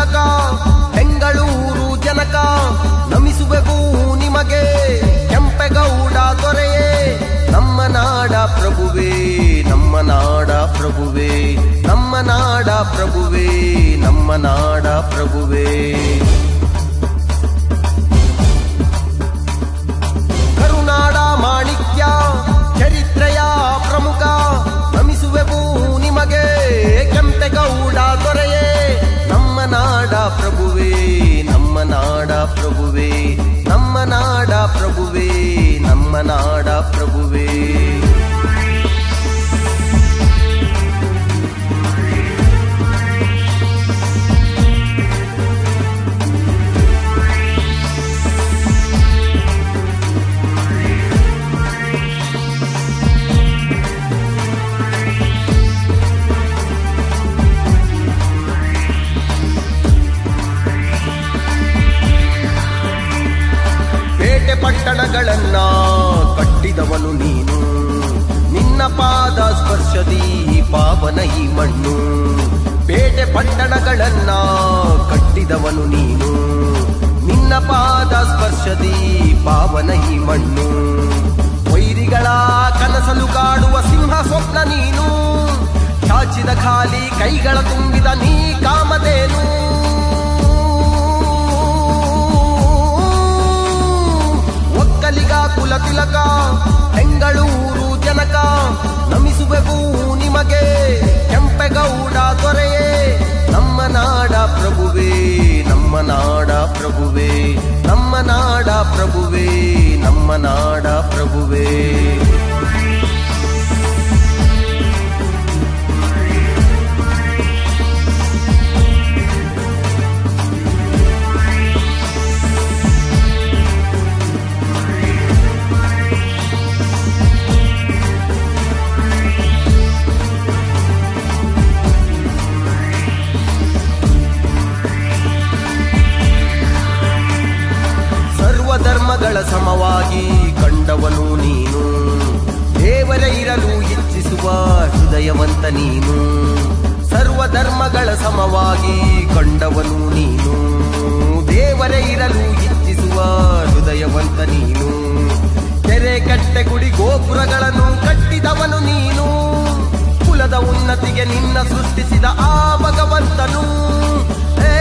ತಿಲಕ ಬೆಂಗಳೂರು ಜನಕ ನಮಿಸುವೆವು ನಿಮಗೆ ಕೆಂಪೆಗೌಡ ದೊರೆಯೇ ನಮ್ಮ ನಾಡ ಪ್ರಭುವೇ ನಮ್ಮ ನಾಡ ಪ್ರಭುವೇ ನಮ್ಮ ನಾಡ ಪ್ರಭುವೇ ನಮ್ಮ ನಾಡ ಪ್ರಭುವೇ ಕರುನಾಡ ಮಾಣಿಕ್ಯ ಚರಿತ್ರೆಯ ಪ್ರಮುಖ ನಮಿಸುವೆವು ನಿಮಗೆ ಕೆಂಪೆಗೌಡ ದೊರೆಯೇ ನಮ್ಮ ನಾಡ ಪ್ರಭುವೇ ನಮ್ಮ ನಾಡ ಪ್ರಭುವೇ ನಮ್ಮ ನಾಡ ಪ್ರಭುವೇ ನಮ್ಮ ನಾಡ ಪ್ರಭುವೇ ಪೇಟೆ ಪಟ್ಟಣಗಳನ್ನ ಕಟ್ಟಿದವನು ನೀನು ನಿನ್ನ ಪಾದ ಸ್ಪರ್ಶದಿ ಪಾವನ ಈ ಮಣ್ಣು ಪೇಟೆ ಪಟ್ಟಣಗಳನ್ನ ಕಟ್ಟಿದವನು ನೀನು ನಿನ್ನ ಪಾದ ಸ್ಪರ್ಶದಿ ಪಾವನ ಈ ಮಣ್ಣು ವೈರಿಗಳ ಕನಸಲು ಕಾಡುವ ಸಿಂಹ ಸ್ವಪ್ನ ನೀನು ಚಾಚಿದ ಖಾಲಿ ಕೈಗಳ ತುಂಬಿದ ನೀ ಕಾಮಧೇನು ಒಕ್ಕಲಿಗ ಕುಲ ತಿಲಕ ಬೆಂಗಳೂರು ಜನಕ ನಮಿಸುವೆವು ನಿಮಗೆ ಕೆಂಪೆಗೌಡ ದೊರೆಯೇ ನಮ್ಮ ನಾಡ ಪ್ರಭುವೇ ನಮ್ಮ ನಾಡ ಪ್ರಭುವೇ ನಮ್ಮ ನಾಡ ಪ್ರಭುವೇ ನಮ್ಮ ನಾಡ ಪ್ರಭುವೇ ಸರ್ವಧರ್ಮಗಳ ಸಮವಾಗಿ ಕಂಡವನು ನೀನು ದೇವರ ಇರಲು ಇಚ್ಛಿಸುವ ಹೃದಯವಂತ ನೀನು ಸರ್ವಧರ್ಮಗಳ ಸಮವಾಗಿ ಕಂಡವನು ನೀನು ದೇವರ ಇರಲು ಇಚ್ಛಿಸುವ ಹೃದಯವಂತ ನೀನು ಕೆರೆ ಕಟ್ಟೆ ಗುಡಿ ಗೋಪುರಗಳನ್ನು ಕಟ್ಟಿದವನು ನೀನು ಕುಲದ ಉನ್ನತಿಗೆ ನಿನ್ನ ಸೃಷ್ಟಿಸಿದ ಆ ಭಗವಂತನು ಏ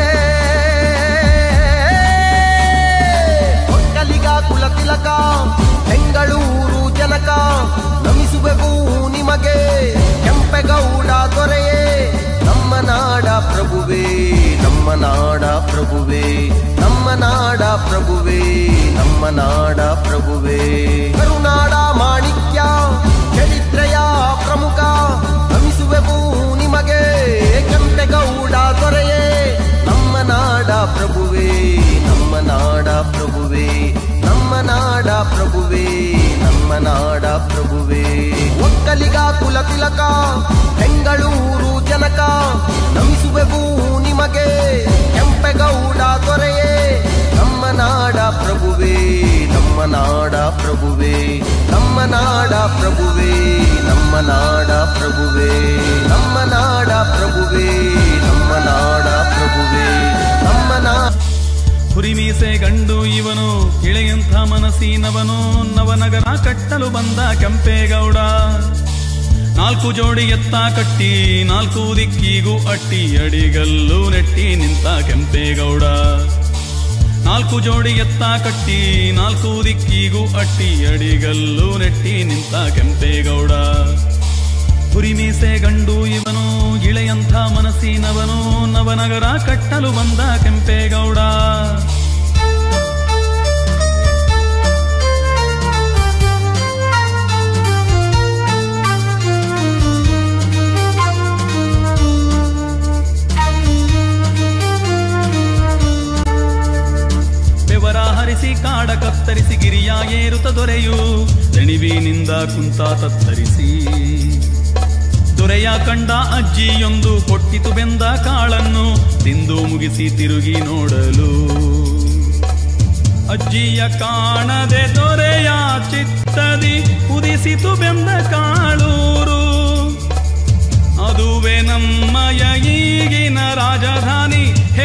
ಒಕ್ಕಲಿಗ ಕುಲ ತಿಲಕ ಬೆಂಗಳೂರು ಜನಕ ನಮಿಸುವೆವು ನಿಮಗೆ ಕೆಂಪೆಗೌಡ ದೊರೆಯೇ ನಮ್ಮ ನಾಡ ಪ್ರಭುವೇ ನಮ್ಮ ನಾಡ ಪ್ರಭುವೇ ನಮ್ಮ ನಾಡ ಪ್ರಭುವೇ ನಮ್ಮ ನಾಡ ಪ್ರಭುವೇ ಕರುನಾಡ ಮಾಣಿಕ್ಯ ಚರಿತ್ರೆಯ ಪ್ರಮುಖ ನಮಿಸುವೆವು ನಿಮಗೆ ಕೆಂಪೆಗೌಡ ದೊರೆಯೇ ನಮ್ಮ ನಾಡ ಪ್ರಭುವೇ ನಮ್ಮ ನಾಡ ಪ್ರಭುವೇ ನಮ್ಮ ನಾಡ ಪ್ರಭುವೇ ನಮ್ಮ ನಾಡ ಪ್ರಭುವೇ ಒಕ್ಕಲಿಗ ಕುಲ ತಿಲಕ ಬೆಂಗಳೂರು ಜನಕ ನಮಿಸುವೆವು ನಿಮಗೆ ಕೆಂಪೆಗೌಡ ದೊರೆಯೇ ನಮ್ಮ ನಾಡ ಪ್ರಭುವೇ ನಮ್ಮ ನಾಡ ಪ್ರಭುವೇ ನಮ್ಮ ನಾಡ ಪ್ರಭುವೇ ನಮ್ಮ ನಾಡ ಪ್ರಭುವೇ ನಮ್ಮ ನಾಡ ಪ್ರಭುವೇ ನಮ್ಮ ನಾಡ ಪ್ರಭುವೇ ನಮ್ಮ ನಾ ಹುರಿಮೀಸೆ ಗಂಡು ಇವನು ಇಳೆಯಂಥ ಮನಸ್ಸಿನವನು ನವನಗರ ಕಟ್ಟಲು ಬಂದ ಕೆಂಪೇಗೌಡ ನಾಲ್ಕು ಜೋಡಿ ಎತ್ತ ಕಟ್ಟಿ ನಾಲ್ಕು ದಿಕ್ಕಿಗೂ ಅಟ್ಟಿ ಅಡಿಗಲ್ಲು ನೆಟ್ಟಿ ನಿಂತ ಕೆಂಪೇಗೌಡ ನಾಲ್ಕು ಜೋಡಿ ಎತ್ತ ಕಟ್ಟಿ ನಾಲ್ಕು ದಿಕ್ಕಿಗೂ ಅಟ್ಟಿ ಅಡಿಗಲ್ಲು ನೆಟ್ಟಿ ನಿಂತ ಕೆಂಪೇಗೌಡ ಹುರಿಮೀಸೆ ಗಂಡು ಇವನು ಇಳೆಯಂಥ ಮನಸ್ಸಿನವನು ನವನಗರ ಕಟ್ಟಲು ಬಂದ ಕೆಂಪೇಗೌಡ ಬೆವರ ಹರಿಸಿ ಕಾಡ ಕತ್ತರಿಸಿ ಗಿರಿಯ ಏರುತ್ತ ದೊರೆಯು ದಣಿವಿನಿಂದ ಕುಂತ ತತ್ತರಿಸಿ ದೊರೆಯ ಕಂಡ ಅಜ್ಜಿಯೊಂದು ಕೊಟ್ಟಿತು ಬೆಂದ ಕಾಳನ್ನು ತಿಂದು ಮುಗಿಸಿ ತಿರುಗಿ ನೋಡಲು ಅಜ್ಜಿಯ ಕಾಣದೆ ದೊರೆಯ ಚಿತ್ತದಿ ಉದಿಸಿತು ಬೆಂದ ಕಾಳೂರು ಅದುವೇ ನಮ್ಮಯ ಈಗಿನ ರಾಜಧಾನಿ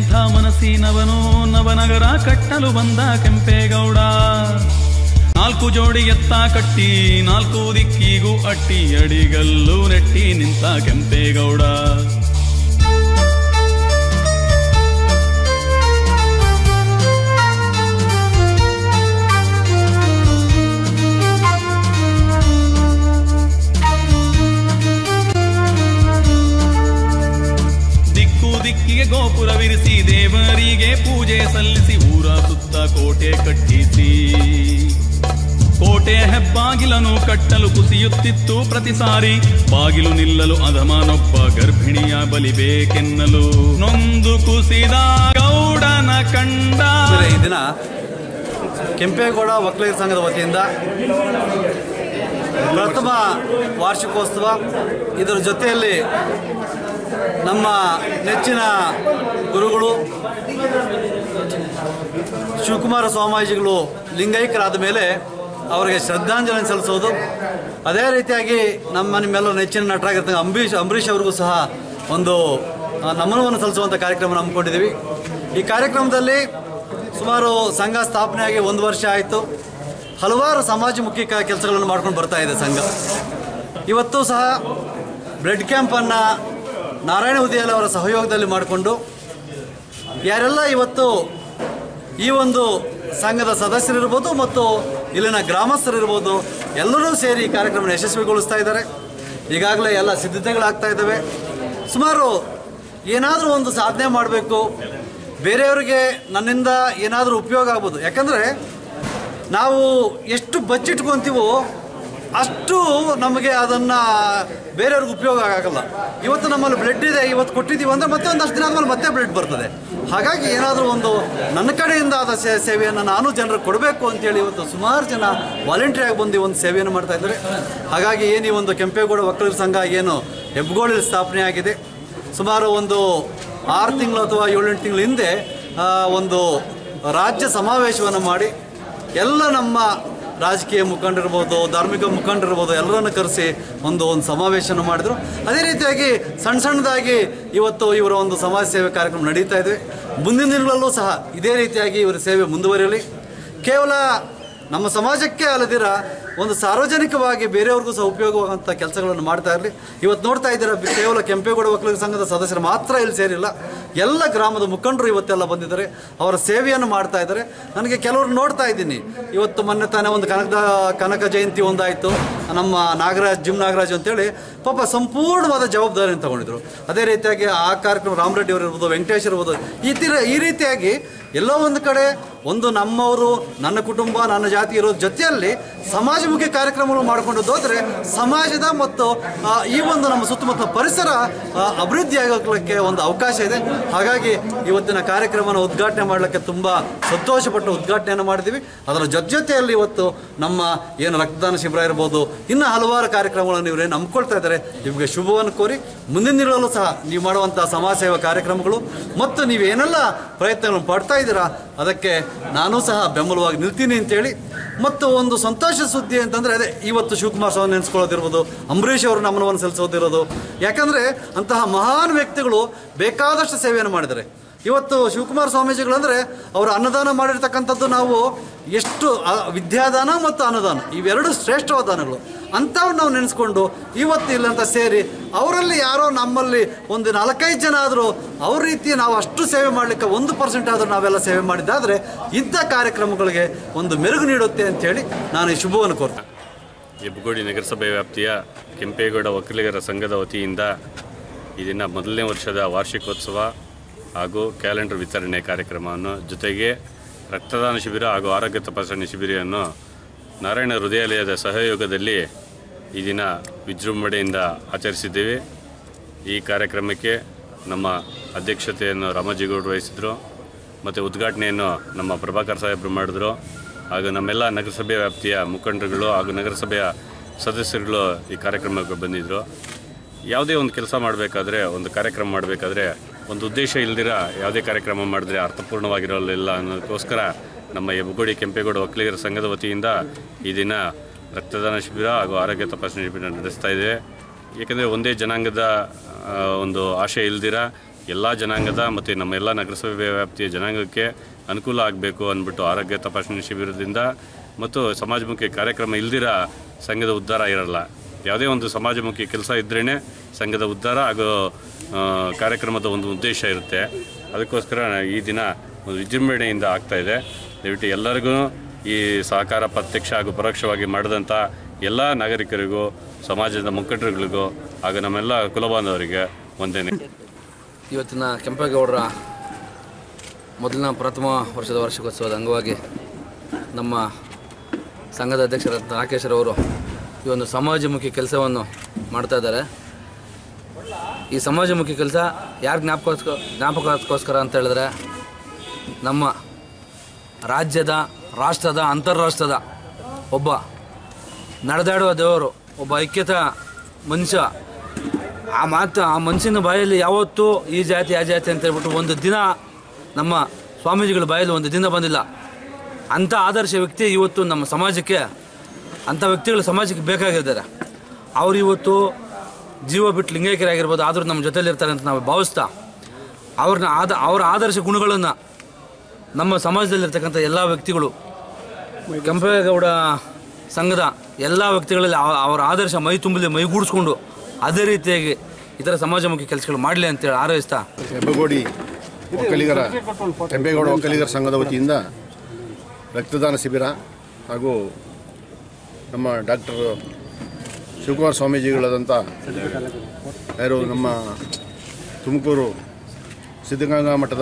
ಎಂಥ ಮನಸ್ಸಿನವನು ನವನಗರ ಕಟ್ಟಲು ಬಂದ ಕೆಂಪೇಗೌಡ ನಾಲ್ಕು ಜೋಡಿ ಎತ್ತ ಕಟ್ಟಿ ನಾಲ್ಕು ದಿಕ್ಕಿಗೂ ಅಟ್ಟಿ ಅಡಿಗಲ್ಲು ನೆಟ್ಟಿ ನಿಂತ ಕೆಂಪೇಗೌಡ ದಿಕ್ಕು ದಿಕ್ಕಿಗೆ ಗೋಪುರವಿರಿಸಿ ದೇವರಿಗೆ ಪೂಜೆ ಸಲ್ಲಿಸಿ ಊರ ಸುತ್ತ ಕೋಟೆ ಕಟ್ಟಿಸಿ ಕೋಟೆ ಹೆಬ್ಬಾಗಿಲನು ಕಟ್ಟಲು ಕುಸಿಯುತ್ತಿತ್ತು ಪ್ರತಿ ಸಾರಿ ಬಾಗಿಲು ನಿಲ್ಲಲು ಅಧಮನೊಬ್ಬ ಗರ್ಭಿಣಿಯ ಬಲಿಬೇಕೆನ್ನಲು ನೊಂದು ಕುಸಿದ ಗೌಡನ ಕಂಡ ಅಂದರೆ ಈ ದಿನ ಕೆಂಪೇಗೌಡ ಒಕ್ಕಲಿಗರ ಸಂಘದ ವತಿಯಿಂದ ಪ್ರಥಮ ವಾರ್ಷಿಕೋತ್ಸವ ಇದರ ಜೊತೆಯಲ್ಲಿ ನಮ್ಮ ನೆಚ್ಚಿನ ಗುರುಗಳು ಶಿವಕುಮಾರ ಸ್ವಾಮೀಜಿಗಳು ಲಿಂಗೈಕ್ಯರಾದ ಮೇಲೆ ಅವರಿಗೆ ಶ್ರದ್ಧಾಂಜಲಿ ಸಲ್ಲಿಸೋದು ಅದೇ ರೀತಿಯಾಗಿ ನಮ್ಮ ನಿಮ್ಮೆಲ್ಲರ ನೆಚ್ಚಿನ ನಟರಾಗಿರ್ತಕ್ಕ ಅಂಬರೀಷ್ ಅಂಬರೀಷ್ ಅವ್ರಿಗೂ ಸಹ ಒಂದು ಆ, ನಮನವನ್ನು ಸಲ್ಲಿಸುವಂಥ ಕಾರ್ಯಕ್ರಮ ಹಮ್ಮಿಕೊಂಡಿದ್ದೀವಿ ಈ ಕಾರ್ಯಕ್ರಮದಲ್ಲಿ ಸುಮಾರು ಸಂಘ ಸ್ಥಾಪನೆಯಾಗಿ ಒಂದು ವರ್ಷ ಆಯಿತು ಹಲವಾರು ಸಮಾಜಮುಖಿ ಕ ಕೆಲಸಗಳನ್ನು ಮಾಡ್ಕೊಂಡು ಬರ್ತಾ ಇದೆ ಸಂಘ ಇವತ್ತು ಸಹ ಬ್ಲಡ್ ಕ್ಯಾಂಪನ್ನು ನಾರಾಯಣ ಉದಯಾಲ ಅವರ ಸಹಯೋಗದಲ್ಲಿ ಮಾಡಿಕೊಂಡು ಯಾರೆಲ್ಲ ಇವತ್ತು ಈ ಒಂದು ಸಂಘದ ಸದಸ್ಯರಿರ್ಬೋದು ಮತ್ತು ಇಲ್ಲಿನ ಗ್ರಾಮಸ್ಥರಿರ್ಬೋದು ಎಲ್ಲರೂ ಸೇರಿ ಈ ಕಾರ್ಯಕ್ರಮ ಯಶಸ್ವಿಗೊಳಿಸ್ತಾ ಇದ್ದಾರೆ ಈಗಾಗಲೇ ಎಲ್ಲ ಸಿದ್ಧತೆಗಳಾಗ್ತಾ ಇದ್ದಾವೆ ಸುಮಾರು ಏನಾದರೂ ಒಂದು ಸಾಧನೆ ಮಾಡಬೇಕು ಬೇರೆಯವರಿಗೆ ನನ್ನಿಂದ ಏನಾದರೂ ಉಪಯೋಗ ಆಗ್ಬೋದು ಯಾಕಂದರೆ ನಾವು ಎಷ್ಟು ಬಚ್ಚಿಟ್ಕೊತೀವೋ ಅಷ್ಟು ನಮಗೆ ಅದನ್ನು ಬೇರೆಯವ್ರಿಗೆ ಉಪಯೋಗ ಆಗಲ್ಲ ಇವತ್ತು ನಮ್ಮಲ್ಲಿ ಬ್ಲಡ್ ಇದೆ ಇವತ್ತು ಕೊಟ್ಟಿದ್ದೀವಿ ಅಂದರೆ ಮತ್ತೆ ಒಂದಷ್ಟು ದಿನ ಆದಮೇಲೆ ಮತ್ತೆ ಬ್ಲಡ್ ಬರ್ತದೆ ಹಾಗಾಗಿ ಏನಾದರೂ ಒಂದು ನನ್ನ ಕಡೆಯಿಂದ ಆದ ಸೇ ಸೇವೆಯನ್ನು ನಾನು ಜನರಿಗೆ ಕೊಡಬೇಕು ಅಂತೇಳಿ ಇವತ್ತು ಸುಮಾರು ಜನ ವಾಲಂಟಿಯರ್ ಆಗಿ ಬಂದು ಈ ಒಂದು ಸೇವೆಯನ್ನು ಮಾಡ್ತಾ ಇದ್ದಾರೆ ಹಾಗಾಗಿ ಏನು ಈ ಒಂದು ಕೆಂಪೇಗೌಡ ಒಕ್ಕಲಿಗರ ಸಂಘ ಏನು ಹೆಬ್ಬಗೋಳಲ್ಲಿ ಸ್ಥಾಪನೆ ಆಗಿದೆ ಸುಮಾರು ಒಂದು ಆರು ತಿಂಗಳು ಅಥವಾ ಏಳೆಂಟು ತಿಂಗಳ ಹಿಂದೆ ಆ, ಒಂದು ರಾಜ್ಯ ಸಮಾವೇಶವನ್ನು ಮಾಡಿ ಎಲ್ಲ ನಮ್ಮ ರಾಜಕೀಯ ಮುಖಂಡರಿರ್ಬೋದು ಧಾರ್ಮಿಕ ಮುಖಂಡರಿರ್ಬೋದು ಎಲ್ಲರನ್ನು ಕರೆಸಿ ಒಂದು ಒಂದು ಸಮಾವೇಶನ ಮಾಡಿದರು ಅದೇ ರೀತಿಯಾಗಿ ಸಣ್ಣ ಸಣ್ಣದಾಗಿ ಇವತ್ತು ಇವರ ಒಂದು ಸಮಾಜ ಸೇವೆ ಕಾರ್ಯಕ್ರಮ ನಡೀತಾ ಇದೆ ಮುಂದಿನ ದಿನಗಳಲ್ಲೂ ಸಹ ಇದೇ ರೀತಿಯಾಗಿ ಇವರ ಸೇವೆ ಮುಂದುವರಿಯಲಿ ಕೇವಲ ನಮ್ಮ ಸಮಾಜಕ್ಕೆ ಅಲ್ಲದಿರ ಒಂದು ಸಾರ್ವಜನಿಕವಾಗಿ ಬೇರೆಯವ್ರಿಗೂ ಸಹ ಉಪಯೋಗವಾಗುವಂಥ ಕೆಲಸಗಳನ್ನು ಮಾಡ್ತಾ ಇರಲಿ ಇವತ್ತು ನೋಡ್ತಾ ಇದ್ದೀರಾ ಬಿ- ಕೇವಲ ಕೆಂಪೇಗೌಡ ಒಕ್ಕಲಿಗರ ಸಂಘದ ಸದಸ್ಯರು ಮಾತ್ರ ಇಲ್ಲಿ ಸೇರಿಲ್ಲ ಎಲ್ಲ ಗ್ರಾಮದ ಮುಖಂಡರು ಇವತ್ತೆಲ್ಲ ಬಂದಿದ್ದಾರೆ ಅವರ ಸೇವೆಯನ್ನು ಮಾಡ್ತಾ ಇದ್ದಾರೆ ನನಗೆ ಕೆಲವರು ನೋಡ್ತಾ ಇದ್ದೀನಿ ಇವತ್ತು ಮೊನ್ನೆ ತಾನೇ ಒಂದು ಕನಕದ ಕನಕ ಜಯಂತಿ ಒಂದಾಯಿತು ನಮ್ಮ ನಾಗರಾಜ್ ಜಿಮ್ ನಾಗರಾಜ್ ಅಂತೇಳಿ ಪಾಪ ಸಂಪೂರ್ಣವಾದ ಜವಾಬ್ದಾರಿಯನ್ನು ತಗೊಂಡಿದ್ರು ಅದೇ ರೀತಿಯಾಗಿ ಆ ಕಾರ್ಯಕ್ರಮ ರಾಮರೆಡ್ಡಿ ಅವರು ಇರ್ಬೋದು ವೆಂಕಟೇಶ್ ಇರ್ಬೋದು ಈ ತೀರ ಈ ರೀತಿಯಾಗಿ ಎಲ್ಲೋ ಒಂದು ಕಡೆ ಒಂದು ನಮ್ಮವರು ನನ್ನ ಕುಟುಂಬ ನನ್ನ ಜಾತಿ ಇರೋ ಜೊತೆಯಲ್ಲಿ ಸಮಾಜಮುಖಿ ಕಾರ್ಯಕ್ರಮಗಳು ಮಾಡಿಕೊಂಡು ಹೋದರೆ ಸಮಾಜದ ಮತ್ತು ಆ, ಈ ಒಂದು ನಮ್ಮ ಸುತ್ತಮುತ್ತ ಪರಿಸರ ಆ, ಅಭಿವೃದ್ಧಿ ಆಗೋಕ್ಕೆ ಒಂದು ಅವಕಾಶ ಇದೆ ಹಾಗಾಗಿ ಇವತ್ತಿನ ಕಾರ್ಯಕ್ರಮನ ಉದ್ಘಾಟನೆ ಮಾಡಲಿಕ್ಕೆ ತುಂಬ ಸಂತೋಷಪಟ್ಟು ಉದ್ಘಾಟನೆಯನ್ನು ಮಾಡಿದ್ದೀವಿ ಅದರ ಜೊತೆ ಜೊತೆಯಲ್ಲಿ ಇವತ್ತು ನಮ್ಮ ಏನು ರಕ್ತದಾನ ಶಿಬಿರ ಇರ್ಬೋದು ಇನ್ನು ಹಲವಾರು ಕಾರ್ಯಕ್ರಮಗಳನ್ನು ಇವರೇ ನಂಬ್ಕೊಳ್ತಾ ಇದ್ದಾರೆ ನಿಮಗೆ ಶುಭವನ್ನು ಕೋರಿ ಮುಂದಿನ ದಿನಗಳಲ್ಲೂ ಸಹ ನೀವು ಮಾಡುವಂಥ ಸಮಾಜ ಸೇವಾ ಕಾರ್ಯಕ್ರಮಗಳು ಮತ್ತು ನೀವೇನೆಲ್ಲ ಪ್ರಯತ್ನಗಳನ್ನು ಪಡ್ತಾ ಇದ್ದೀರಾ ಅದಕ್ಕೆ ನಾನು ಸಹ ಬೆಂಬಲವಾಗಿ ನಿಲ್ತೀನಿ ಅಂತೇಳಿ ಮತ್ತು ಒಂದು ಸಂತೋಷ ಸುದ್ದಿ ಅಂತಂದರೆ ಅದೇ ಇವತ್ತು ಶಿವಕುಮಾರ್ ಸ್ವಾಮಿ ನೆನೆಸ್ಕೊಳ್ಳೋದಿರ್ಬೋದು ಅಂಬರೀಷ್ ಅವರು ನಮನವನ್ನು ಸಲ್ಲಿಸೋದಿರೋದು ಯಾಕಂದರೆ ಅಂತಹ ಮಹಾನ್ ವ್ಯಕ್ತಿಗಳು ಬೇಕಾದಷ್ಟು ಸೇವೆಯನ್ನು ಮಾಡಿದ್ದಾರೆ ಇವತ್ತು ಶಿವಕುಮಾರ ಸ್ವಾಮೀಜಿಗಳಂದರೆ ಅವರು ಅನ್ನದಾನ ಮಾಡಿರ್ತಕ್ಕಂಥದ್ದು ನಾವು ಎಷ್ಟು ಆ, ವಿದ್ಯಾದಾನ ಮತ್ತು ಅನ್ನದಾನ ಇವೆರಡು ಶ್ರೇಷ್ಠವಾದ ದಾನಗಳು ಅಂಥವ್ರು ನಾವು ನೆನೆಸ್ಕೊಂಡು ಇವತ್ತು ಇಲ್ಲಂತ ಸೇರಿ ಅವರಲ್ಲಿ ಯಾರೋ ನಮ್ಮಲ್ಲಿ ಒಂದು ನಾಲ್ಕೈದು ಜನ ಆದರೂ ಅವ್ರ ರೀತಿ ನಾವು ಅಷ್ಟು ಸೇವೆ ಮಾಡಲಿಕ್ಕೆ ಒಂದು ಪರ್ಸೆಂಟ್ ಆದರೂ ನಾವೆಲ್ಲ ಸೇವೆ ಮಾಡಿದ್ದಾದರೆ ಇಂಥ ಕಾರ್ಯಕ್ರಮಗಳಿಗೆ ಒಂದು ಮೆರುಗು ನೀಡುತ್ತೆ ಅಂತೇಳಿ ನಾನು ಈ ಶುಭವನ್ನು ಕೋರ್ತೇನೆ ಹೆಬ್ಬಗೋಡಿ ನಗರಸಭೆ ವ್ಯಾಪ್ತಿಯ ಕೆಂಪೇಗೌಡ ಒಕ್ಕಲಿಗರ ಸಂಘದ ವತಿಯಿಂದ ಈ ದಿನ ಮೊದಲನೇ ವರ್ಷದ ವಾರ್ಷಿಕೋತ್ಸವ ಹಾಗೂ ಕ್ಯಾಲೆಂಡರ್ ವಿತರಣೆ ಕಾರ್ಯಕ್ರಮವನ್ನು ಜೊತೆಗೆ ರಕ್ತದಾನ ಶಿಬಿರ ಹಾಗೂ ಆರೋಗ್ಯ ತಪಾಸಣೆ ಶಿಬಿರವನ್ನು ನಾರಾಯಣ ಹೃದಯಾಲಯದ ಸಹಯೋಗದಲ್ಲಿ ಈ ದಿನ ವಿಜೃಂಭಣೆಯಿಂದ ಆಚರಿಸಿದ್ದೇವೆ ಈ ಕಾರ್ಯಕ್ರಮಕ್ಕೆ ನಮ್ಮ ಅಧ್ಯಕ್ಷತೆಯನ್ನು ರಾಮಾಜಿಗೌಡರು ವಹಿಸಿದರು ಮತ್ತು ಉದ್ಘಾಟನೆಯನ್ನು ನಮ್ಮ ಪ್ರಭಾಕರ್ ಸಾಹೇಬರು ಮಾಡಿದ್ರು ಹಾಗೂ ನಮ್ಮೆಲ್ಲ ನಗರಸಭೆ ವ್ಯಾಪ್ತಿಯ ಮುಖಂಡರುಗಳು ಹಾಗೂ ನಗರಸಭೆಯ ಸದಸ್ಯರುಗಳು ಈ ಕಾರ್ಯಕ್ರಮಕ್ಕೆ ಬಂದಿದ್ದರು ಯಾವುದೇ ಒಂದು ಕೆಲಸ ಮಾಡಬೇಕಾದ್ರೆ ಒಂದು ಕಾರ್ಯಕ್ರಮ ಮಾಡಬೇಕಾದ್ರೆ ಒಂದು ಉದ್ದೇಶ ಇಲ್ದಿರ ಯಾವುದೇ ಕಾರ್ಯಕ್ರಮ ಮಾಡಿದ್ರೆ ಅರ್ಥಪೂರ್ಣವಾಗಿರೋಲ್ಲ ಅನ್ನೋದಕ್ಕೋಸ್ಕರ ನಮ್ಮ ಹೆಬ್ಬಗೋಡಿ ಕೆಂಪೇಗೌಡ ಒಕ್ಕಲಿಗರ ಸಂಘದ ವತಿಯಿಂದ ಈ ದಿನ ರಕ್ತದಾನ ಶಿಬಿರ ಹಾಗೂ ಆರೋಗ್ಯ ತಪಾಸಣೆ ಶಿಬಿರ ನಡೆಸ್ತಾ ಇದೆ ಏಕೆಂದರೆ ಒಂದೇ ಜನಾಂಗದ ಆ, ಒಂದು ಆಶೆ ಇಲ್ದಿರ ಎಲ್ಲ ಜನಾಂಗದ ಮತ್ತು ನಮ್ಮ ಎಲ್ಲ ನಗರಸಭೆ ವ್ಯಾಪ್ತಿಯ ಜನಾಂಗಕ್ಕೆ ಅನುಕೂಲ ಆಗಬೇಕು ಅಂದ್ಬಿಟ್ಟು ಆರೋಗ್ಯ ತಪಾಸಣೆ ಶಿಬಿರದಿಂದ ಮತ್ತು ಸಮಾಜಮುಖಿ ಕಾರ್ಯಕ್ರಮ ಇಲ್ದಿರ ಸಂಘದ ಉದ್ಧಾರ ಇರಲ್ಲ ಯಾವುದೇ ಒಂದು ಸಮಾಜಮುಖಿ ಕೆಲಸ ಇದ್ರೇ ಸಂಘದ ಉದ್ಧಾರ ಹಾಗೂ ಆ, ಕಾರ್ಯಕ್ರಮದ ಒಂದು ಉದ್ದೇಶ ಇರುತ್ತೆ ಅದಕ್ಕೋಸ್ಕರ ಈ ದಿನ ಒಂದು ವಿಜೃಂಭಣೆಯಿಂದ ಆಗ್ತಾ ಇದೆ ದಯವಿಟ್ಟು ಎಲ್ಲರಿಗೂ ಈ ಸಹಕಾರ ಪ್ರತ್ಯಕ್ಷ ಹಾಗೂ ಪರೋಕ್ಷವಾಗಿ ಮಾಡಿದಂಥ ಎಲ್ಲ ನಾಗರಿಕರಿಗೂ ಸಮಾಜದ ಮುಖಂಡರುಗಳಿಗೂ ಹಾಗೂ ನಮ್ಮೆಲ್ಲ ಕುಲಬಾಂಧವರಿಗೆ ವಂದನೆ ಇವತ್ತಿನ ಕೆಂಪೇಗೌಡರ ಮೊದಲನೇ ಪ್ರಥಮ ವರ್ಷದ ವಾರ್ಷಿಕೋತ್ಸವದ ಅಂಗವಾಗಿ ನಮ್ಮ ಸಂಘದ ಅಧ್ಯಕ್ಷರಾದ ರಾಕೇಶ್ರವರು ಈ ಒಂದು ಸಮಾಜಮುಖಿ ಕೆಲಸವನ್ನು ಮಾಡ್ತಾ ಇದ್ದಾರೆ ಈ ಸಮಾಜಮುಖಿ ಕೆಲಸ ಯಾರು ಜ್ಞಾಪಕೋಸ್ಕರ ಜ್ಞಾಪಕಕ್ಕೋಸ್ಕರ ಅಂತ ಹೇಳಿದ್ರೆ ನಮ್ಮ ರಾಜ್ಯದ ರಾಷ್ಟ್ರದ ಅಂತಾರಾಷ್ಟ್ರದ ಒಬ್ಬ ನಡೆದಾಡುವ ದೇವರು ಒಬ್ಬ ಐಕ್ಯತಾ ಮನುಷ್ಯ ಆ ಮಾತು ಆ ಮನುಷ್ಯನ ಬಾಯಲ್ಲಿ ಯಾವತ್ತೂ ಈ ಜಾತಿ ಆ ಜಾತಿ ಅಂತ ಹೇಳ್ಬಿಟ್ಟು ಒಂದು ದಿನ ನಮ್ಮ ಸ್ವಾಮೀಜಿಗಳ ಬಾಯಲ್ಲಿ ಒಂದು ದಿನ ಬಂದಿಲ್ಲ ಅಂಥ ಆದರ್ಶ ವ್ಯಕ್ತಿ ಇವತ್ತು ನಮ್ಮ ಸಮಾಜಕ್ಕೆ ಅಂಥ ವ್ಯಕ್ತಿಗಳು ಸಮಾಜಕ್ಕೆ ಬೇಕಾಗಿದ್ದಾರೆ ಅವ್ರು ಇವತ್ತು ಜೀವ ಬಿಟ್ಟು ಲಿಂಗೈಕ್ಯರಾಗಿರ್ಬೋದು ಆದರೂ ನಮ್ಮ ಜೊತೆಲಿರ್ತಾರೆ ಅಂತ ನಾವು ಭಾವಿಸ್ತಾ ಅವ್ರನ್ನ ಆದ ಅವರ ಆದರ್ಶ ಗುಣಗಳನ್ನು ನಮ್ಮ ಸಮಾಜದಲ್ಲಿರ್ತಕ್ಕಂಥ ಎಲ್ಲ ವ್ಯಕ್ತಿಗಳು ಕೆಂಪೇಗೌಡ ಸಂಘದ ಎಲ್ಲ ವ್ಯಕ್ತಿಗಳಲ್ಲಿ ಅವ- ಅವರ ಆದರ್ಶ ಮೈ ತುಂಬಲಿ ಮೈಗೂಡಿಸ್ಕೊಂಡು ಅದೇ ರೀತಿಯಾಗಿ ಇತರ ಸಮಾಜಮುಖಿ ಕೆಲಸಗಳು ಮಾಡಲಿ ಅಂತೇಳಿ ಹಾರೈಸ್ತಾ ಹೆಬ್ಬಗೋಡಿ ಒಕ್ಕಲಿಗರ ಕೆಂಪೇಗೌಡ ಒಕ್ಕಲಿಗರ ಸಂಘದ ವತಿಯಿಂದ ರಕ್ತದಾನ ಶಿಬಿರ ಹಾಗೂ ನಮ್ಮ ಡಾಕ್ಟರ್ ಶಿವಕುಮಾರ ಸ್ವಾಮೀಜಿಗಳಾದಂಥ ಯಾರು ನಮ್ಮ ತುಮಕೂರು ಸಿದ್ಧಗಂಗಾ ಮಠದ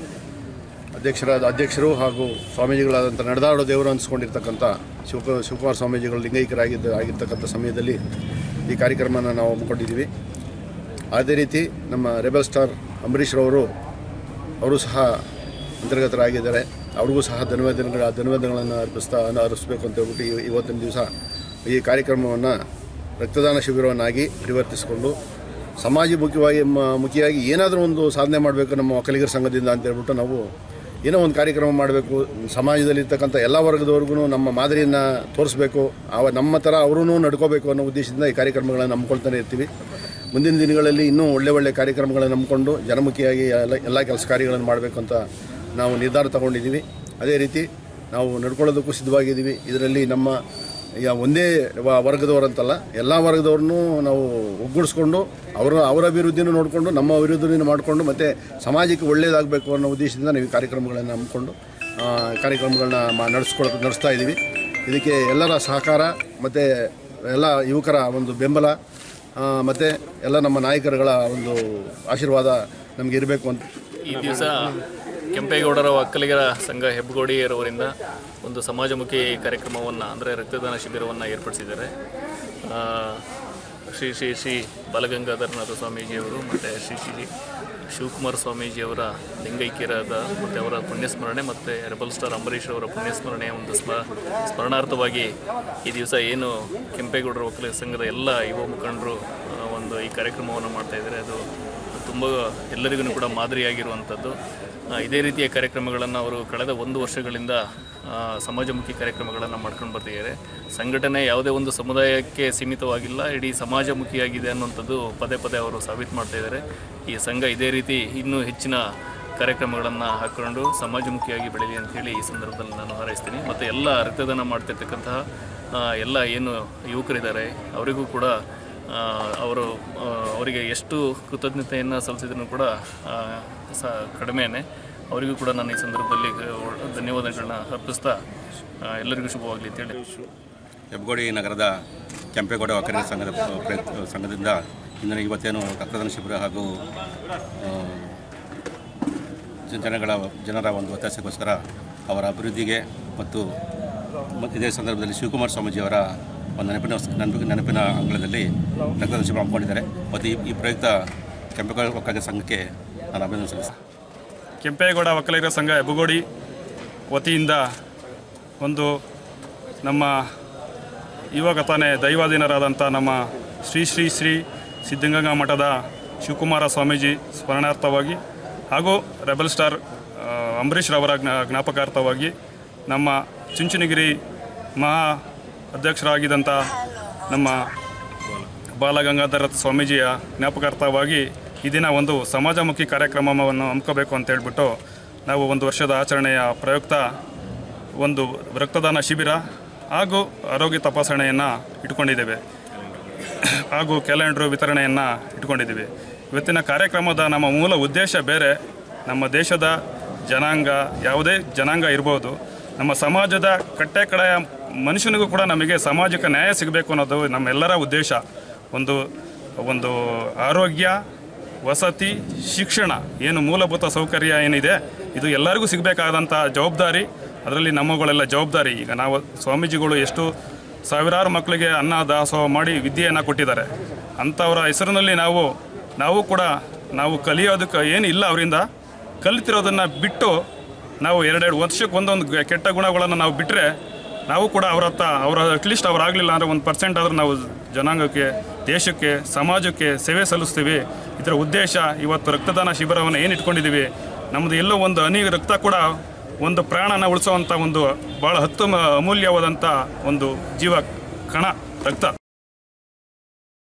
ಅಧ್ಯಕ್ಷರಾದ ಅಧ್ಯಕ್ಷರು ಹಾಗೂ ಸ್ವಾಮೀಜಿಗಳಾದಂಥ ನಡೆದಾಡೋ ದೇವರು ಅನಿಸ್ಕೊಂಡಿರ್ತಕ್ಕಂಥ ಶಿವಕ ಶಿವಕುಮಾರ ಸ್ವಾಮೀಜಿಗಳು ಲಿಂಗೈಕ್ಯರಾಗಿದ್ದ ಆಗಿರ್ತಕ್ಕಂಥ ಸಮಯದಲ್ಲಿ ಈ ಕಾರ್ಯಕ್ರಮನ ನಾವು ಹಮ್ಮಿಕೊಂಡಿದ್ದೀವಿ ಅದೇ ರೀತಿ ನಮ್ಮ ರೆಬಲ್ ಸ್ಟಾರ್ ಅಂಬರೀಷ್ ರವರು ಅವರು ಸಹ ಅಂತರ್ಗತರಾಗಿದ್ದಾರೆ ಅವ್ರಿಗೂ ಸಹ ಧನ್ಯವಾದಗಳ ಧನ್ಯವಾದಗಳನ್ನು ಅರ್ಪಿಸ್ತಾ ಅರ್ಪಿಸ್ಬೇಕು ಅಂತ ಹೇಳ್ಬಿಟ್ಟು ಇವ- ಇವತ್ತಿನ ದಿವಸ ಈ ಕಾರ್ಯಕ್ರಮವನ್ನು ರಕ್ತದಾನ ಶಿಬಿರವನ್ನಾಗಿ ಪರಿವರ್ತಿಸಿಕೊಂಡು ಸಮಾಜಮುಖಿಯಾಗಿ ಮ- ಮುಖಿಯಾಗಿ ಏನಾದರೂ ಒಂದು ಸಾಧನೆ ಮಾಡಬೇಕು ನಮ್ಮ ಒಕ್ಕಲಿಗರ ಸಂಘದಿಂದ ಅಂತ ಹೇಳ್ಬಿಟ್ಟು ನಾವು ಏನೋ ಒಂದು ಕಾರ್ಯಕ್ರಮ ಮಾಡಬೇಕು ಸಮಾಜದಲ್ಲಿರ್ತಕ್ಕಂಥ ಎಲ್ಲ ವರ್ಗದವ್ರಿಗೂ ನಮ್ಮ ಮಾದರಿಯನ್ನು ತೋರಿಸ್ಬೇಕು ಅವ ನಮ್ಮ ಥರ ಅವರೂ ನಡ್ಕೋಬೇಕು ಅನ್ನೋ ಉದ್ದೇಶದಿಂದ ಈ ಕಾರ್ಯಕ್ರಮಗಳನ್ನು ನಂಬ್ಕೊಳ್ತಾನೆ ಇರ್ತೀವಿ ಮುಂದಿನ ದಿನಗಳಲ್ಲಿ ಇನ್ನೂ ಒಳ್ಳೆ ಒಳ್ಳೆ ಕಾರ್ಯಕ್ರಮಗಳನ್ನು ನಂಬಿಕೊಂಡು ಜನಮುಖಿಯಾಗಿ ಎಲ್ಲ ಎಲ್ಲ ಕೆಲಸ ಕಾರ್ಯಗಳನ್ನು ಮಾಡಬೇಕು ಅಂತ ನಾವು ನಿರ್ಧಾರ ತಗೊಂಡಿದ್ದೀವಿ ಅದೇ ರೀತಿ ನಾವು ನಡ್ಕೊಳ್ಳೋದಕ್ಕೂ ಸಿದ್ಧವಾಗಿದ್ದೀವಿ ಇದರಲ್ಲಿ ನಮ್ಮ ಯಾ- ಒಂದೇ ವ- ವರ್ಗದವರಂತಲ್ಲ ಎಲ್ಲ ವರ್ಗದವ್ರನ್ನೂ ನಾವು ಒಗ್ಗೂಡಿಸ್ಕೊಂಡು ಅವರ ಅವರ ಅಭಿವೃದ್ಧಿನೂ ನೋಡಿಕೊಂಡು ನಮ್ಮ ಅಭಿವೃದ್ಧಿನೂ ಮಾಡಿಕೊಂಡು ಮತ್ತು ಸಮಾಜಕ್ಕೆ ಒಳ್ಳೆಯದಾಗಬೇಕು ಅನ್ನೋ ಉದ್ದೇಶದಿಂದ ನಾವು ಈ ಕಾರ್ಯಕ್ರಮಗಳನ್ನು ಹಮ್ಮಿಕೊಂಡು ಆ, ಕಾರ್ಯಕ್ರಮಗಳನ್ನ ಮಾ ನಡೆಸ್ಕೊಳ್ ನಡೆಸ್ತಾ ಇದ್ದೀವಿ ಇದಕ್ಕೆ ಎಲ್ಲರ ಸಹಕಾರ ಮತ್ತು ಎಲ್ಲ ಯುವಕರ ಒಂದು ಬೆಂಬಲ ಮತ್ತು ಎಲ್ಲ ನಮ್ಮ ನಾಯಕರುಗಳ ಒಂದು ಆಶೀರ್ವಾದ ನಮಗೆ ಇರಬೇಕು ಅಂತ ಈ ದಿವಸ ಕೆಂಪೇಗೌಡರ ಒಕ್ಕಲಿಗರ ಸಂಘ ಹೆಬ್ಬಗೋಡಿಯರವರಿಂದ ಒಂದು ಸಮಾಜಮುಖಿ ಕಾರ್ಯಕ್ರಮವನ್ನು ಅಂದರೆ ರಕ್ತದಾನ ಶಿಬಿರವನ್ನು ಏರ್ಪಡಿಸಿದ್ದಾರೆ ಆ, ಶ್ರೀ ಶ್ರೀ ಶ್ರೀ ಬಾಲಗಂಗಾಧರನಾಥ ಸ್ವಾಮೀಜಿಯವರು ಮತ್ತು ಶ್ರೀ ಶ್ರೀ ಶಿವಕುಮಾರ ಸ್ವಾಮೀಜಿಯವರ ಲಿಂಗೈಕ್ಯರಾದ ಮತ್ತು ಅವರ ಪುಣ್ಯಸ್ಮರಣೆ ಮತ್ತು ರೆಬಲ್ ಸ್ಟಾರ್ ಅಂಬರೀಷ್ ಅವರ ಪುಣ್ಯಸ್ಮರಣೆಯ ಒಂದು ಸ್ಮ ಸ್ಮರಣಾರ್ಥವಾಗಿ ಈ ದಿವಸ ಏನು ಕೆಂಪೇಗೌಡರ ಒಕ್ಕಲಿಗರ ಸಂಘದ ಎಲ್ಲ ಯುವ ಮುಖಂಡರು ಆ, ಒಂದು ಈ ಕಾರ್ಯಕ್ರಮವನ್ನು ಮಾಡ್ತಾ ಇದ್ದಾರೆ ಅದು ತುಂಬ ಎಲ್ಲರಿಗೂ ಕೂಡ ಮಾದರಿಯಾಗಿರುವಂಥದ್ದು ಆ, ಇದೇ ರೀತಿಯ ಕಾರ್ಯಕ್ರಮಗಳನ್ನು ಅವರು ಕಳೆದ ಒಂದು ವರ್ಷಗಳಿಂದ ಆ, ಸಮಾಜಮುಖಿ ಕಾರ್ಯಕ್ರಮಗಳನ್ನು ಮಾಡ್ಕೊಂಡು ಬರ್ತಿದ್ದಾರೆ ಸಂಘಟನೆ ಯಾವುದೇ ಒಂದು ಸಮುದಾಯಕ್ಕೆ ಸೀಮಿತವಾಗಿಲ್ಲ ಇಡೀ ಸಮಾಜಮುಖಿಯಾಗಿದೆ ಅನ್ನುವಂಥದ್ದು ಪದೇ ಪದೇ ಅವರು ಸಾಬೀತು ಮಾಡ್ತಾ ಇದ್ದಾರೆ ಈ ಸಂಘ ಇದೇ ರೀತಿ ಇನ್ನೂ ಹೆಚ್ಚಿನ ಕಾರ್ಯಕ್ರಮಗಳನ್ನು ಹಾಕ್ಕೊಂಡು ಸಮಾಜಮುಖಿಯಾಗಿ ಬೆಳೀಲಿ ಅಂತೇಳಿ ಈ ಸಂದರ್ಭದಲ್ಲಿ ನಾನು ಹಾರೈಸ್ತೀನಿ ಮತ್ತು ಎಲ್ಲ ರಕ್ತದಾನ ಮಾಡ್ತಿರ್ತಕ್ಕಂತಹ ಆ, ಎಲ್ಲ ಏನು ಯುವಕರಿದ್ದಾರೆ ಅವರಿಗೂ ಕೂಡ ಆ, ಅವರು ಆ, ಅವರಿಗೆ ಎಷ್ಟು ಕೃತಜ್ಞತೆಯನ್ನು ಸಲ್ಲಿಸಿದ್ರು ಕೂಡ ಆ, ಸ ಕಡಿಮೆನೇ ಅವರಿಗೂ ಕೂಡ ನಾನು ಈ ಸಂದರ್ಭದಲ್ಲಿ ಆ, ಧನ್ಯವಾದಗಳನ್ನ ಅರ್ಪಿಸ್ತಾ ಆ, ಎಲ್ಲರಿಗೂ ಶುಭವಾಗಲಿ ಅಂತೇಳಿ ಹೆಬ್ಬಗೋಡಿ ನಗರದ ಕೆಂಪೇಗೌಡ ಒಕ್ಕಲಿಗರ ಸಂಘದ ಪ್ರಯತ್ನ ಸಂಘದಿಂದ ಇಂದಿನ ಇವತ್ತೇನು ರಕ್ತದಾನ ಶಿಬಿರ ಹಾಗೂ ಆ, ಜ- ಜನಗಳ ಜನರ ಒಂದು ಒತ್ತಾಸೆಗೋಸ್ಕರ ಅವರ ಅಭಿವೃದ್ಧಿಗೆ ಮತ್ತು ಮತ್ತು ಇದೇ ಸಂದರ್ಭದಲ್ಲಿ ಶಿವಕುಮಾರ ಸ್ವಾಮೀಜಿಯವರ ಒಂದು ನೆನಪಿನ ನೆನಪಿನ ನೆನಪಿನ ಅಂಗಳದಲ್ಲಿ ರಕ್ತದಾನ ಶಿಬಿರ ಹಮ್ಮಿಕೊಂಡಿದ್ದಾರೆ ಮತ್ತು ಈ ಈ ಪ್ರಯುಕ್ತ ಕೆಂಪೇಗೌಡ ಒಕ್ಕಲಿಗರ ಸಂಘಕ್ಕೆ ನಾನು ಅಭಿನಂದನೆ ಸಲ್ಲಿಸ್ತೇನೆ ಕೆಂಪೇಗೌಡ ಒಕ್ಕಲಿಗರ ಸಂಘ ಹೆಬ್ಬಗೋಡಿ ವತಿಯಿಂದ ಒಂದು ನಮ್ಮ ಇವಾಗ ತಾನೇ ದೈವಾಧೀನರಾದಂಥ ನಮ್ಮ ಶ್ರೀ ಶ್ರೀ ಶ್ರೀ ಸಿದ್ಧಗಂಗಾ ಮಠದ ಶಿವಕುಮಾರ ಸ್ವಾಮೀಜಿ ಸ್ಮರಣಾರ್ಥವಾಗಿ ಹಾಗೂ ರೆಬಲ್ ಸ್ಟಾರ್ ಆ, ಅಂಬರೀಷ್ ರವರ ಜ್ಞಾ ಜ್ಞಾಪಕಾರ್ಥವಾಗಿ ನಮ್ಮ ಚುಂಚನಗಿರಿ ಮಹಾ ಅಧ್ಯಕ್ಷರಾಗಿದ್ದಂಥ ನಮ್ಮ ಬಾಲಗಂಗಾಧರ ಸ್ವಾಮೀಜಿಯ ಜ್ಞಾಪಕಾರ್ಥವಾಗಿ ಈ ದಿನ ಒಂದು ಸಮಾಜಮುಖಿ ಕಾರ್ಯಕ್ರಮವನ್ನು ಹಮ್ಮಿಕೋಬೇಕು ಅಂತ ಹೇಳ್ಬಿಟ್ಟು ನಾವು ಒಂದು ವರ್ಷದ ಆಚರಣೆಯ ಪ್ರಯುಕ್ತ ಒಂದು ರಕ್ತದಾನ ಶಿಬಿರ ಹಾಗೂ ಆರೋಗ್ಯ ತಪಾಸಣೆಯನ್ನು ಇಟ್ಕೊಂಡಿದ್ದೇವೆ ಹಾಗೂ ಕ್ಯಾಲೆಂಡ್ರು ವಿತರಣೆಯನ್ನು ಇಟ್ಕೊಂಡಿದ್ದೀವಿ ಇವತ್ತಿನ ಕಾರ್ಯಕ್ರಮದ ನಮ್ಮ ಮೂಲ ಉದ್ದೇಶ ಬೇರೆ ನಮ್ಮ ದೇಶದ ಜನಾಂಗ ಯಾವುದೇ ಜನಾಂಗ ಇರ್ಬೋದು ನಮ್ಮ ಸಮಾಜದ ಕಟ್ಟೆ ಕಡೆಯ ಮನುಷ್ಯನಿಗೂ ಕೂಡ ನಮಗೆ ಸಾಮಾಜಿಕ ನ್ಯಾಯ ಸಿಗಬೇಕು ಅನ್ನೋದು ನಮ್ಮೆಲ್ಲರ ಉದ್ದೇಶ ಒಂದು ಒಂದು ಆರೋಗ್ಯ ವಸತಿ ಶಿಕ್ಷಣ ಏನು ಮೂಲಭೂತ ಸೌಕರ್ಯ ಏನಿದೆ ಇದು ಎಲ್ಲರಿಗೂ ಸಿಗಬೇಕಾದಂಥ ಜವಾಬ್ದಾರಿ ಅದರಲ್ಲಿ ನಮ್ಮಗಳೆಲ್ಲ ಜವಾಬ್ದಾರಿ ಈಗ ನಾವು ಸ್ವಾಮೀಜಿಗಳು ಎಷ್ಟು ಸಾವಿರಾರು ಮಕ್ಕಳಿಗೆ ಅನ್ನ ದಾಸೋಹ ಮಾಡಿ ವಿದ್ಯೆಯನ್ನು ಕೊಟ್ಟಿದ್ದಾರೆ ಅಂಥವರ ಹೆಸರಿನಲ್ಲಿ ನಾವು ನಾವು ಕೂಡ ನಾವು ಕಲಿಯೋದಕ್ಕೆ ಏನು ಇಲ್ಲ ಅವರಿಂದ ಕಲಿತಿರೋದನ್ನು ಬಿಟ್ಟು ನಾವು ಎರಡೆರಡು ವರ್ಷಕ್ಕೆ ಒಂದೊಂದು ಗ- ಕೆಟ್ಟ ಗುಣಗಳನ್ನು ನಾವು ಬಿಟ್ಟರೆ ನಾವು ಕೂಡ ಅವ್ರ ಹತ್ರ ಅವರ ಅಟ್ಲೀಸ್ಟ್ ಅವ್ರು ಆಗಲಿಲ್ಲ ಅಂದರೆ ಒಂದು ಪರ್ಸೆಂಟ್ ಆದರೂ ನಾವು ಜನಾಂಗಕ್ಕೆ ದೇಶಕ್ಕೆ ಸಮಾಜಕ್ಕೆ ಸೇವೆ ಸಲ್ಲಿಸ್ತೀವಿ ಇದರ ಉದ್ದೇಶ ಇವತ್ತು ರಕ್ತದಾನ ಶಿಬಿರವನ್ನು ಏನು ಇಟ್ಕೊಂಡಿದ್ದೀವಿ ನಮ್ಮದು ಎಲ್ಲೋ ಒಂದು ಹನಿ ರಕ್ತ ಕೂಡ ಒಂದು ಪ್ರಾಣನ ಉಳಿಸೋವಂಥ ಒಂದು ಭಾಳ ಹತ್ತು ಅಮೂಲ್ಯವಾದಂಥ ಒಂದು ಜೀವ ಕಣ ರಕ್ತ